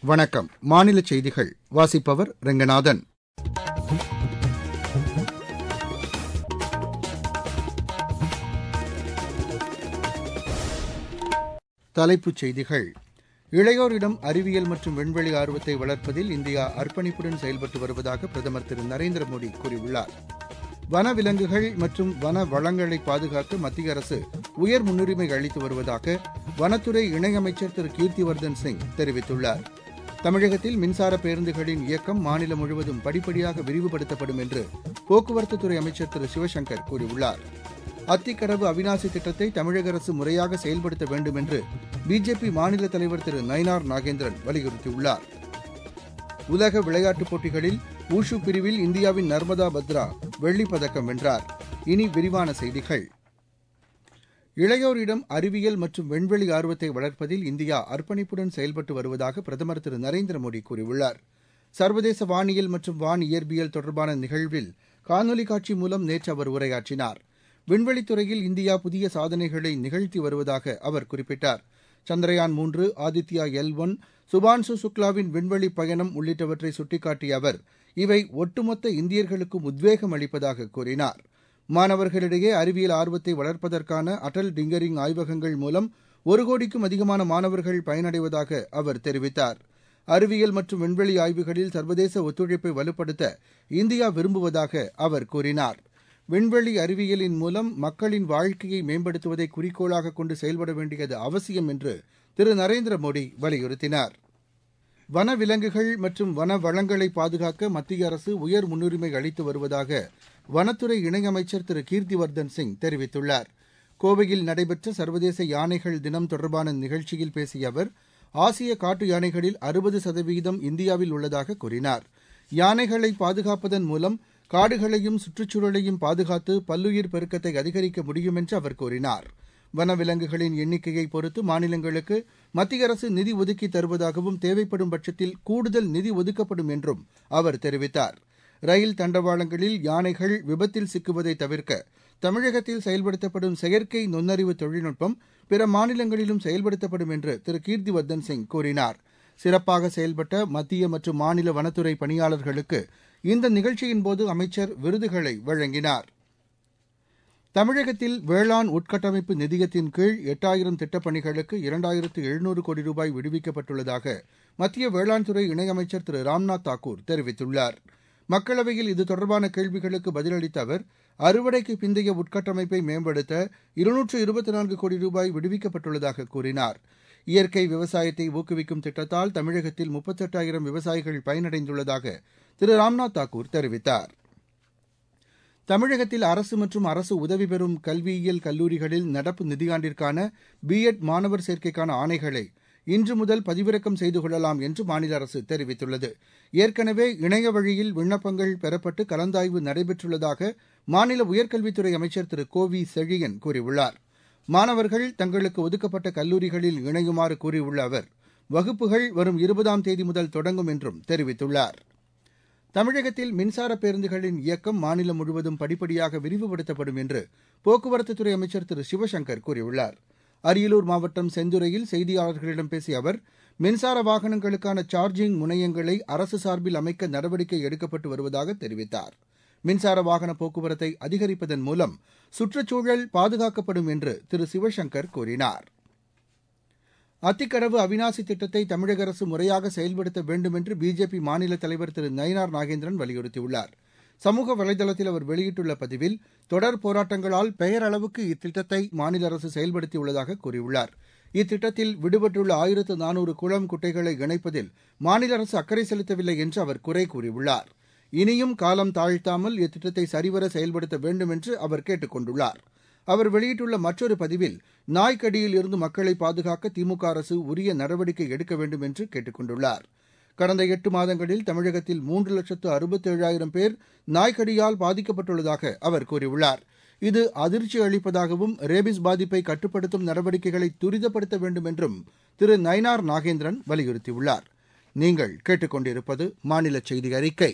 வணக்கம் மாநில செய்திகள் வாசிப்பவர் ரெங்கநாதன் தலைப்புச் செய்திகள் இளையோரிடம் அறிவியல் மற்றும் விண்வெளி ஆர்வத்தை வளர்ப்பதில் இந்தியா அர்ப்பணிப்புடன் செயல்பட்டு வருவதாக பிரதமர் திரு நரேந்திர மோடி கூறியுள்ளார் வனவிலங்குகள் மற்றும் வன வளங்களை பாதுகாக்க மத்திய அரசு உயர் முன்னுரிமை அளித்து வருவதாக வனத்துறை இணையமைச்சர் திரு கீர்த்திவர்தன் சிங் தெரிவித்துள்ளார் தமிழகத்தில் மின்சார பேருந்துகளின் இயக்கம் மாநிலம் முழுவதும் படிப்படியாக விரிவுபடுத்தப்படும் என்று போக்குவரத்துத்துறை அமைச்சர் திரு சிவசங்கர் கூறியுள்ளார் அத்திக்கடவு அவினாசி திட்டத்தை தமிழக அரசு முறையாக செயல்படுத்த வேண்டும் என்று பிஜேபி மாநில தலைவர் திரு நயினார் நாகேந்திரன் வலியுறுத்தியுள்ளார் உலக விளையாட்டுப் போட்டிகளில் ஊஷு பிரிவில் இந்தியாவின் நர்மதா பத்ரா வெள்ளிப் பதக்கம் வென்றார் இனி விரிவான செய்திகள் இளையோரிடம் அறிவியல் மற்றும் விண்வெளி ஆர்வத்தை வளர்ப்பதில் இந்தியா அர்ப்பணிப்புடன் செயல்பட்டு வருவதாக பிரதமர் திரு நரேந்திர மோடி கூறியுள்ளார் சர்வதேச வானியல் மற்றும் வான் இயற்பியல் தொடர்பான நிகழ்வில் காணொலி காட்சி மூலம் நேற்று அவர் உரையாற்றினார் விண்வெளித்துறையில் இந்தியா புதிய சாதனைகளை நிகழ்த்தி வருவதாக அவர் குறிப்பிட்டார் சந்திரயான் மூன்று ஆதித்யா எல் ஒன் சுபான்சு சுக்லாவின் விண்வெளி பயணம் உள்ளிட்டவற்றை சுட்டிக்காட்டிய அவர் இவை ஒட்டுமொத்த இந்தியர்களுக்கும் உத்வேகம் அளிப்பதாக கூறினார் மாணவர்களிடையே அறிவியல் ஆர்வத்தை வளர்ப்பதற்கான அடல் டிங்கரிங் ஆய்வகங்கள் மூலம் ஒரு கோடிக்கும் அதிகமான மாணவர்கள் பயனடைவதாக அவர் தெரிவித்தார் அறிவியல் மற்றும் விண்வெளி ஆய்வுகளில் சர்வதேச ஒத்துழைப்பை வலுப்படுத்த இந்தியா விரும்புவதாக அவர் கூறினார் விண்வெளி அறிவியலின் மூலம் மக்களின் வாழ்க்கையை மேம்படுத்துவதை குறிக்கோளாக கொண்டு செயல்பட வேண்டியது அவசியம் என்று திரு நரேந்திர மோடி வலியுறுத்தினார் வனவிலங்குகள் மற்றும் வன வளங்களை பாதுகாக்க மத்திய அரசு உயர் முன்னுரிமை அளித்து வருவதாக வனத்துறை இணையமைச்சர் திரு கீர்த்திவர்தன் சிங் தெரிவித்துள்ளார் கோவையில் நடைபெற்ற சர்வதேச யானைகள் தினம் தொடர்பான நிகழ்ச்சியில் பேசிய அவர் ஆசிய காட்டு யானைகளில் அறுபது சதவீதம் இந்தியாவில் உள்ளதாக கூறினார் யானைகளை பாதுகாப்பதன் மூலம் காடுகளையும் சுற்றுச்சூழலையும் பாதுகாத்து பல்லுயிர் பெருக்கத்தை அதிகரிக்க முடியும் என்று அவர் கூறினார் வனவிலங்குகளின் எண்ணிக்கையை பொறுத்து மாநிலங்களுக்கு மத்திய அரசு நிதி ஒதுக்கி தருவதாகவும் தேவைப்படும் பட்சத்தில் கூடுதல் நிதி ஒதுக்கப்படும் என்றும் அவர் தெரிவித்தார் ரயில் தண்டவாளங்களில் யானைகள் விபத்தில் சிக்குவதை தவிர்க்க தமிழகத்தில் செயல்படுத்தப்படும் செயற்கை நுண்ணறிவு தொழில்நுட்பம் பிற மாநிலங்களிலும் செயல்படுத்தப்படும் என்று திரு கீர்த்திவர்தன் சிங் கூறினார் சிறப்பாக செயல்பட்ட மத்திய மற்றும் மாநில வனத்துறை பணியாளர்களுக்கு இந்த நிகழ்ச்சியின்போது அமைச்சர் விருதுகளை வழங்கினார் தமிழகத்தில் வேளாண் உட்கட்டமைப்பு நிதியத்தின் கீழ் எட்டாயிரம் திட்டப்பணிகளுக்கு இரண்டாயிரத்து எழுநூறு கோடி ரூபாய் விடுவிக்கப்பட்டுள்ளதாக மத்திய வேளாண் துறை இணையமைச்சர் திரு ராம்நாத் தாக்கூர் தெரிவித்துள்ளார் மக்களவையில் இது தொடர்பான கேள்விகளுக்கு பதிலளித்த அவர் அறுவடைக்கு பிந்தைய உட்கட்டமைப்பை மேம்படுத்த இருநூற்று இருபத்தி நான்கு கோடி ரூபாய் விடுவிக்கப்பட்டுள்ளதாக கூறினார் இயற்கை விவசாயத்தை ஊக்குவிக்கும் திட்டத்தால் தமிழகத்தில் முப்பத்தெட்டாயிரம் விவசாயிகள் பயனடைந்துள்ளதாக திரு ராம்நாத் தாக்கூர் தெரிவித்தார் தமிழகத்தில் அரசு மற்றும் அரசு உதவி பெறும் கல்வியியல் கல்லூரிகளில் நடப்பு நிதியாண்டிற்கான பி எட் மாணவர் சேர்க்கைக்கான ஆணைகளை இன்று முதல் பதிவிறக்கம் செய்து கொள்ளலாம் என்று மாநில அரசு தெரிவித்துள்ளது ஏற்கனவே இணைய வழியில் விண்ணப்பங்கள் பெறப்பட்டு கலந்தாய்வு நடைபெற்றுள்ளதாக மாநில உயர்கல்வித்துறை அமைச்சர் திரு கோ வி செழியன் கூறியுள்ளார் மாணவர்கள் தங்களுக்கு ஒதுக்கப்பட்ட கல்லூரிகளில் இணையுமாறு கூறியுள்ள அவர் வகுப்புகள் வரும் இருபதாம் தேதி முதல் தொடங்கும் என்றும் தெரிவித்துள்ளார் தமிழகத்தில் மின்சார பேருந்துகளின் இயக்கம் மாநிலம் முழுவதும் படிப்படியாக விரிவுபடுத்தப்படும் என்று போக்குவரத்துத்துறை அமைச்சர் திரு சிவசங்கர் கூறியுள்ளார் அரியலூர் மாவட்டம் செந்துறையில் செய்தியாளர்களிடம் பேசிய அவர் மின்சார வாகனங்களுக்கான சார்ஜிங் முனையங்களை அரசு சார்பில் அமைக்க நடவடிக்கை எடுக்கப்பட்டு வருவதாக தெரிவித்தார் மின்சார வாகன போக்குவரத்தை அதிகரிப்பதன் மூலம் சுற்றுச்சூழல் பாதுகாக்கப்படும் என்று திரு சிவசங்கர் கூறினார் அத்திக்கடவு அவினாசி திட்டத்தை தமிழக அரசு முறையாக செயல்படுத்த வேண்டும் என்று பிஜேபி மாநில தலைவர் திரு நயினார் நாகேந்திரன் வலியுறுத்தியுள்ளார் சமூக வலைதளத்தில் அவர் வெளியிட்டுள்ள பதிவில் தொடர் போராட்டங்களால் பெயரளவுக்கு இத்திட்டத்தை மாநில அரசு செயல்படுத்தியுள்ளதாக கூறியுள்ளார் இத்திட்டத்தில் விடுபட்டுள்ள ஆயிரத்து நானூறு குளம் குட்டைகளை இணைப்பதில் மாநில அரசு அக்கறை செலுத்தவில்லை என்று அவர் குறை கூறியுள்ளார் இனியும் காலம் தாழ்த்தாமல் இத்திட்டத்தை சரிவர செயல்படுத்த வேண்டும் என்று அவர் கேட்டுக் கொண்டுள்ளார் அவர் வெளியிட்டுள்ள மற்றொரு பதிவில் நாய்க்கடியில் இருந்து மக்களை பாதுகாக்க திமுக அரசு உரிய நடவடிக்கை எடுக்க வேண்டும் என்று கேட்டுக் கொண்டுள்ளார் கடந்த எட்டு மாதங்களில் தமிழகத்தில் மூன்று லட்சத்து அறுபத்தேழாயிரம் பேர் நாய்க்கடியால் பாதிக்கப்பட்டுள்ளதாக அவர் கூறியுள்ளார் இது அதிர்ச்சி அளிப்பதாகவும் ரேபிஸ் பாதிப்பை கட்டுப்படுத்தும் நடவடிக்கைகளை துரிதப்படுத்த வேண்டும் என்றும் திரு நயினார் நாகேந்திரன் வலியுறுத்தியுள்ளார் நீங்கள் கேட்டுக்கொண்டிருப்பது மாநில செய்தி அறிக்கை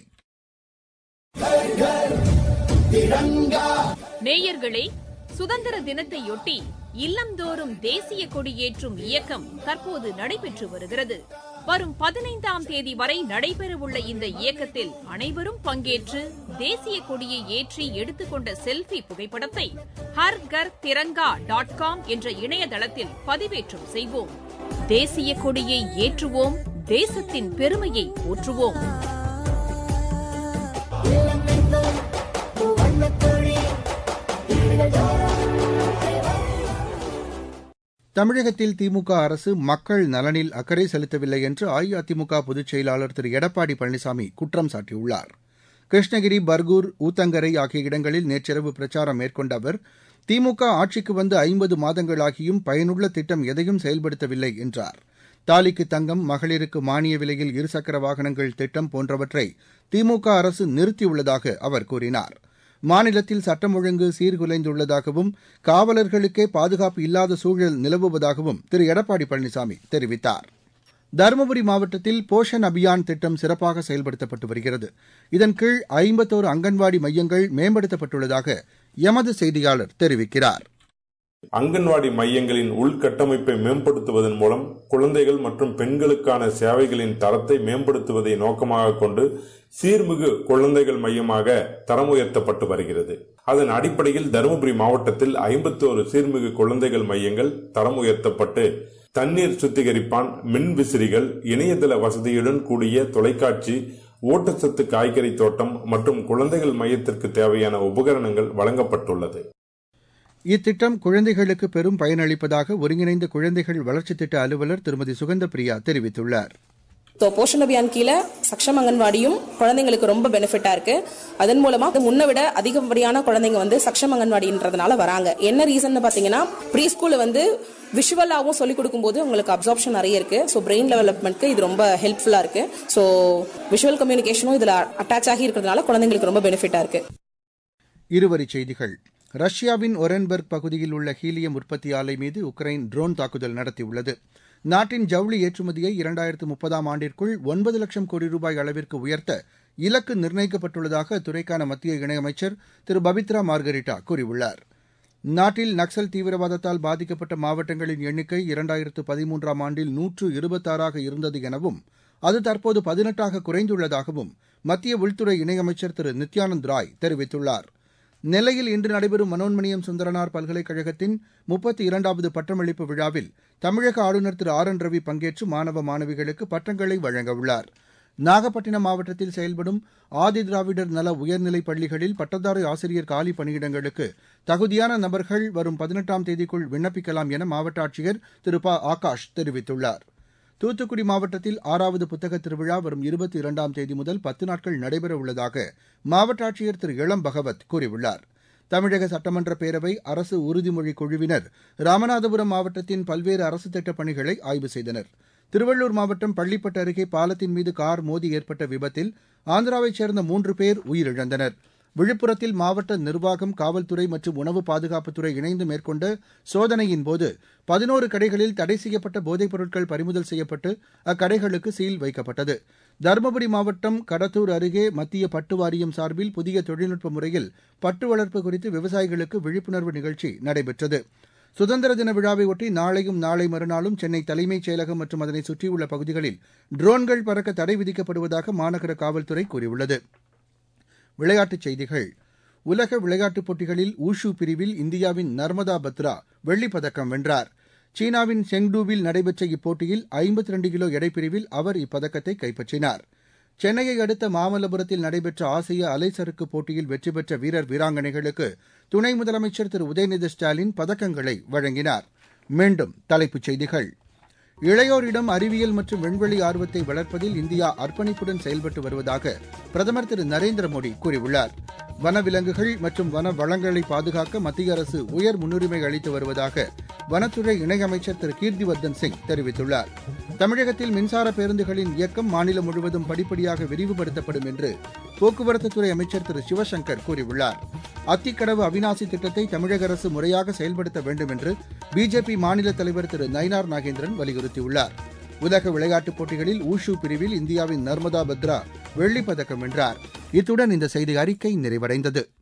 நேயர்களே சுதந்திர தினத்தையொட்டி இல்லந்தோறும் தேசிய கொடி ஏற்றும் இயக்கம் தற்போது நடைபெற்று வருகிறது வரும் பதினைந்தாம் தேதி வரை நடைபெறவுள்ள இந்த இயக்கத்தில் அனைவரும் பங்கேற்று தேசிய கொடியை ஏற்றி எடுத்துக்கொண்ட செல்ஃபி புகைப்படத்தை ஹர் கர் திரங்கா டாட் காம் என்ற இணையதளத்தில் பதிவேற்றம் செய்வோம் தேசிய கொடியை ஏற்றுவோம் தேசத்தின் பெருமையை போற்றுவோம் தமிழகத்தில் திமுக அரசு மக்கள் நலனில் அக்கறை செலுத்தவில்லை என்று அஇஅதிமுக பொதுச் செயலாளர் திரு எடப்பாடி பழனிசாமி குற்றம் சாட்டியுள்ளார் கிருஷ்ணகிரி பர்கூர் ஊத்தங்கரை ஆகிய இடங்களில் நேற்றிரவு பிரச்சாரம் மேற்கொண்ட அவர் திமுக ஆட்சிக்கு வந்து ஐம்பது மாதங்களாகியும் பயனுள்ள திட்டம் எதையும் செயல்படுத்தவில்லை என்றார் தாலிக்கு தங்கம் மகளிருக்கு மானிய விலையில் இருசக்கர வாகனங்கள் திட்டம் போன்றவற்றை திமுக அரசு நிறுத்தியுள்ளதாக அவர் கூறினார் மாநிலத்தில் சட்டம் ஒழுங்கு சீர்குலைந்துள்ளதாகவும் காவலர்களுக்கே பாதுகாப்பு இல்லாத சூழல் நிலவுவதாகவும் திரு எடப்பாடி பழனிசாமி தெரிவித்தார் தருமபுரி மாவட்டத்தில் போஷன் அபியான் திட்டம் சிறப்பாக செயல்படுத்தப்பட்டு வருகிறது இதன் கீழ் ஐம்பத்தோரு அங்கன்வாடி மையங்கள் மேம்படுத்தப்பட்டுள்ளதாக எமது செய்தியாளர் தெரிவிக்கிறார் அங்கன்வாடி மையங்களின் உள்கட்டமைப்பை மேம்படுத்துவதன் மூலம் குழந்தைகள் மற்றும் பெண்களுக்கான சேவைகளின் தரத்தை மேம்படுத்துவதை நோக்கமாக கொண்டு சீர்மிகு குழந்தைகள் மையமாக தரம் உயர்த்தப்பட்டு வருகிறது அதன் அடிப்படையில் தருமபுரி மாவட்டத்தில் ஐம்பத்தோரு சீர்மிகு குழந்தைகள் மையங்கள் தரம் உயர்த்தப்பட்டு தண்ணீர் சுத்திகரிப்பான் மின் விசிறிகள் இணையதள வசதியுடன் கூடிய தொலைக்காட்சி ஊட்டச்சத்து காய்கறி தோட்டம் மற்றும் குழந்தைகள் மையத்திற்கு தேவையான உபகரணங்கள் வழங்கப்பட்டுள்ளது இத்திட்டம் குழந்தைகளுக்கு பெரும் பயனளிப்பதாக ஒருங்கிணைந்த குழந்தைகள் வளர்ச்சித் திட்ட அலுவலர் திருமதி சுகந்த பிரியா தெரிவித்துள்ளார் ஸோ போஷன் அபியான் கீழே சக்ஷம் அங்கன்வாடியும் குழந்தைங்களுக்கு ரொம்ப பெனிஃபிட்டா இருக்கு அதன் மூலமா முன்ன விட அதிகப்படியான குழந்தைங்க வந்து சக்ஷம் அங்கன்வாடின்றதுனால வராங்க என்ன ரீசன் பாத்தீங்கன்னா ப்ரீ ஸ்கூல்ல வந்து விஷுவலாகவும் சொல்லிக் கொடுக்கும்போது உங்களுக்கு அப்சார்ப்ஷன் நிறைய இருக்கு ஸோ பிரெயின் டெவலப்மெண்ட்க்கு இது ரொம்ப ஹெல்ப்ஃபுல்லா இருக்கு ஸோ விஷுவல் கம்யூனிகேஷனும் இதுல அட்டாச் ஆகி இருக்கிறதுனால குழந்தைங்களுக்கு ரொம்ப பெனிஃபிட்டா இருக்கு இருவரிச் செய்திகள் ரஷ்யாவின் ஒரன்பர்க் பகுதியில் உள்ள ஹீலியம் உற்பத்தி ஆலை மீது உக்ரைன் ட்ரோன் தாக்குதல் நடத்தியுள்ளது நாட்டின் ஜவுளி ஏற்றுமதியை இரண்டாயிரத்து முப்பதாம் ஆண்டிற்குள் ஒன்பது லட்சம் கோடி ரூபாய் அளவிற்கு உயர்த்த இலக்கு நிர்ணயிக்கப்பட்டுள்ளதாக அத்துறைக்கான மத்திய இணையமைச்சர் திரு பபித்ரா மார்கரிட்டா கூறியுள்ளார் நாட்டில் நக்சல் தீவிரவாதத்தால் பாதிக்கப்பட்ட மாவட்டங்களின் எண்ணிக்கை இரண்டாயிரத்து பதிமூன்றாம் ஆண்டில் நூற்று இருபத்தாறாக இருந்தது எனவும் அது தற்போது பதினெட்டாக குறைந்துள்ளதாகவும் மத்திய உள்துறை இணையமைச்சர் திரு நித்யானந்த் ராய் தெரிவித்துள்ளார் நெல்லையில் இன்று நடைபெறும் மனோன்மணியம் சுந்தரனார் பல்கலைக்கழகத்தின் முப்பத்தி இரண்டாவது பட்டமளிப்பு விழாவில் தமிழக ஆளுநர் திரு ஆர் என் ரவி பங்கேற்று மாணவ மாணவிகளுக்கு பட்டங்களை வழங்கவுள்ளார் நாகப்பட்டினம் மாவட்டத்தில் செயல்படும் ஆதி திராவிடர் நல உயர்நிலைப் பள்ளிகளில் பட்டதாரி ஆசிரியர் காலி பணியிடங்களுக்கு தகுதியான நபர்கள் வரும் பதினெட்டாம் தேதிக்குள் விண்ணப்பிக்கலாம் என மாவட்ட ஆட்சியர் திரு ப ஆகாஷ் தெரிவித்துள்ளார் தூத்துக்குடி மாவட்டத்தில் ஆறாவது புத்தக திருவிழா வரும் இருபத்தி இரண்டாம் தேதி முதல் பத்து நாட்கள் நடைபெற உள்ளதாக மாவட்ட ஆட்சியர் திரு இளம் பகவத் கூறியுள்ளார் தமிழக சட்டமன்ற பேரவை அரசு உறுதிமொழி குழுவினர் ராமநாதபுரம் மாவட்டத்தின் பல்வேறு அரசு திட்டப் பணிகளை ஆய்வு செய்தனர் திருவள்ளூர் மாவட்டம் பள்ளிப்பட்டு அருகே பாலத்தின் மீது கார் மோதி ஏற்பட்ட விபத்தில் ஆந்திராவைச் சேர்ந்த மூன்று பேர் உயிரிழந்தனர் விழுப்புரத்தில் மாவட்ட நிர்வாகம் காவல்துறை மற்றும் உணவு பாதுகாப்புத்துறை இணைந்து மேற்கொண்ட சோதனையின்போது பதினோரு கடைகளில் தடை செய்யப்பட்ட போதைப் பொருட்கள் பறிமுதல் செய்யப்பட்டு அக்கடைகளுக்கு சீல் வைக்கப்பட்டது தருமபுரி மாவட்டம் கடத்தூர் அருகே மத்திய பட்டு வாரியம் சார்பில் புதிய தொழில்நுட்ப முறையில் பட்டு வளர்ப்பு குறித்து விவசாயிகளுக்கு விழிப்புணர்வு நிகழ்ச்சி நடைபெற்றது சுதந்திர தின விழாவையொட்டி நாளையும் நாளை மறுநாளும் சென்னை தலைமைச் செயலகம் மற்றும் அதனை சுற்றியுள்ள பகுதிகளில் ட்ரோன்கள் பறக்க தடை விதிக்கப்படுவதாக மாநகர காவல்துறை கூறியுள்ளது விளையாட்டுச் செய்திகள் உலக விளையாட்டுப் போட்டிகளில் ஊஷு பிரிவில் இந்தியாவின் நர்மதா பத்ரா வெள்ளிப் பதக்கம் வென்றார் சீனாவின் செங்டூவில் நடைபெற்ற இப்போட்டியில் ஐம்பத்தி ரெண்டு கிலோ எடைப்பிரிவில் அவர் இப்பதக்கத்தை கைப்பற்றினார் சென்னையை அடுத்த மாமல்லபுரத்தில் நடைபெற்ற ஆசிய அலைசறுக்கு போட்டியில் வெற்றி பெற்ற வீரர் வீராங்கனைகளுக்கு துணை முதலமைச்சர் திரு உதயநிதி ஸ்டாலின் பதக்கங்களை வழங்கினார் மீண்டும் தலைப்புச் செய்திகள் இளையோரிடம் அறிவியல் மற்றும் விண்வெளி ஆர்வத்தை வளர்ப்பதில் இந்தியா அர்ப்பணிப்புடன் செயல்பட்டு வருவதாக பிரதமர் திரு நரேந்திர மோடி கூறியுள்ளார் வனவிலங்குகள் மற்றும் வன வளங்களை பாதுகாக்க மத்திய அரசு உயர் முன்னுரிமை அளித்து வருவதாக வனத்துறை இணையமைச்சர் திரு கீர்த்திவர்தன் சிங் தெரிவித்துள்ளார் தமிழகத்தில் மின்சார பேருந்துகளின் இயக்கம் மாநிலம் முழுவதும் படிப்படியாக விரிவுபடுத்தப்படும் என்று போக்குவரத்துத்துறை அமைச்சர் திரு சிவசங்கர் கூறியுள்ளார் அத்திக்கடவு அவினாசி திட்டத்தை தமிழக அரசு முறையாக செயல்படுத்த வேண்டும் என்று பிஜேபி மாநில தலைவர் திரு நயினார் நாகேந்திரன் வலியுறுத்தியுள்ளார் உலக விளையாட்டுப் போட்டிகளில் ஊஷு பிரிவில் இந்தியாவின் நர்மதா பத்ரா வெள்ளிப் பதக்கம் வென்றார் இத்துடன் இந்த செய்தி அறிக்கை நிறைவடைந்தது